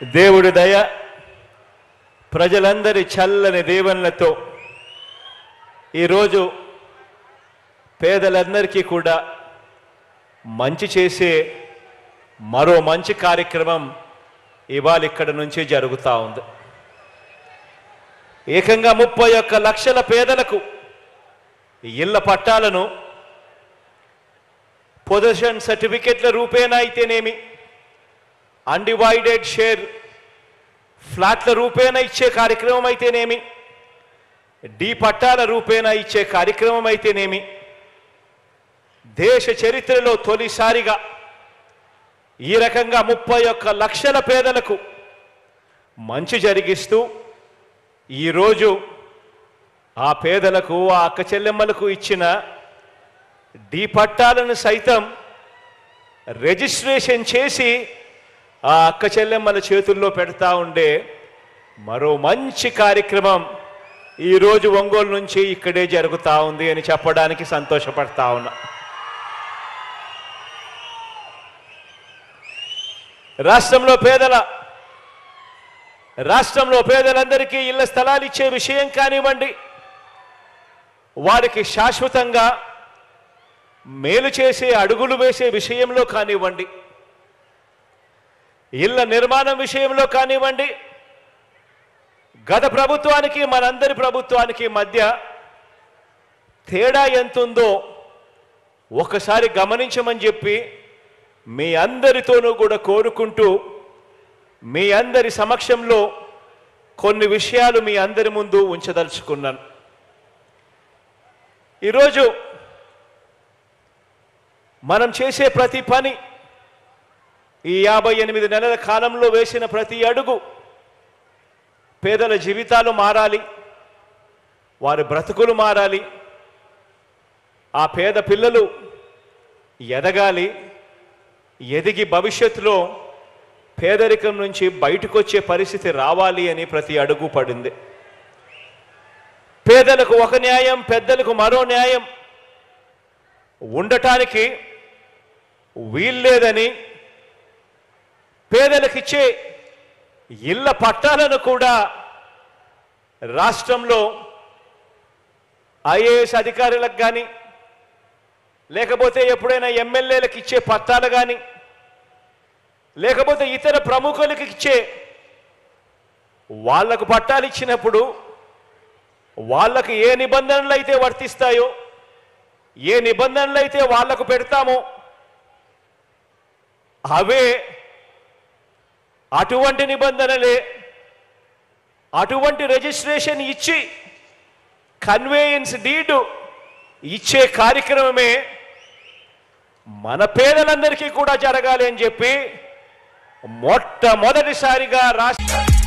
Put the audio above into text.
దేవుడి దయ ప్రజలందరి చల్లని దీవెనలతో ఈరోజు పేదలందరికీ కూడా మంచి చేసే మరో మంచి కార్యక్రమం ఇవాళ ఇక్కడ నుంచి జరుగుతూ ఉంది ఏకంగా ముప్పై ఒక్క లక్షల పేదలకు ఇళ్ల పట్టాలను పొజిషన్ సర్టిఫికెట్ల రూపేణా అయితేనేమి అన్డివైడెడ్ షేర్ ఫ్లాట్ల రూపేణా ఇచ్చే కార్యక్రమం అయితేనేమి డి పట్టాల రూపేణా ఇచ్చే కార్యక్రమం అయితేనేమి దేశ చరిత్రలో తొలిసారిగా ఈ రకంగా ముప్పై ఒక్క లక్షల పేదలకు మంచి జరిగిస్తూ ఈరోజు ఆ పేదలకు ఆ అక్క చెల్లెమ్మలకు ఇచ్చిన డి పట్టాలను సైతం రిజిస్ట్రేషన్ చేసి ఆ అక్క చెల్లెమ్మల చేతుల్లో పెడతా ఉండే మరో మంచి కార్యక్రమం ఈరోజు ఒంగోలు నుంచి ఇక్కడే జరుగుతా ఉంది అని చెప్పడానికి సంతోషపడతా ఉన్నా రాష్ట్రంలో పేదల రాష్ట్రంలో పేదలందరికీ ఇళ్ల స్థలాలు ఇచ్చే విషయం కానివ్వండి వారికి శాశ్వతంగా మేలు చేసే అడుగులు వేసే విషయంలో కానివ్వండి ఇళ్ల నిర్మాణం విషయంలో కానివ్వండి గత ప్రభుత్వానికి మనందరి ప్రభుత్వానికి మధ్య తేడా ఎంతుందో ఒకసారి గమనించమని చెప్పి మీ అందరితోనూ కూడా కోరుకుంటూ మీ అందరి సమక్షంలో కొన్ని విషయాలు మీ అందరి ముందు ఉంచదలుచుకున్నాను ఈరోజు మనం చేసే ప్రతి పని ఈ యాభై ఎనిమిది నెలల కాలంలో వేసిన ప్రతి అడుగు పేదల జీవితాలు మారాలి వారి బ్రతుకులు మారాలి ఆ పేద పిల్లలు ఎదగాలి ఎదిగి భవిష్యత్తులో పేదరికం నుంచి బయటకు వచ్చే పరిస్థితి రావాలి అని ప్రతి అడుగు పడింది పేదలకు ఒక న్యాయం పెద్దలకు మరో న్యాయం ఉండటానికి వీల్లేదని పేదలకిచ్చే ఇళ్ల పట్టాలను కూడా రాష్ట్రంలో ఐఏఎస్ అధికారులకు కానీ లేకపోతే ఎప్పుడైనా ఎమ్మెల్యేలకు ఇచ్చే పట్టాలు కానీ లేకపోతే ఇతర ప్రముఖులకు ఇచ్చే వాళ్లకు పట్టాలు ఇచ్చినప్పుడు వాళ్ళకు ఏ నిబంధనలు అయితే వర్తిస్తాయో ఏ నిబంధనలు అయితే వాళ్లకు పెడతామో అవే అటువంటి నిబంధనలే అటువంటి రిజిస్ట్రేషన్ ఇచ్చి కన్వేయన్స్ డీడ్ ఇచ్చే కార్యక్రమమే మన పేదలందరికీ కూడా జరగాలి అని చెప్పి మొట్టమొదటిసారిగా రాష్ట్ర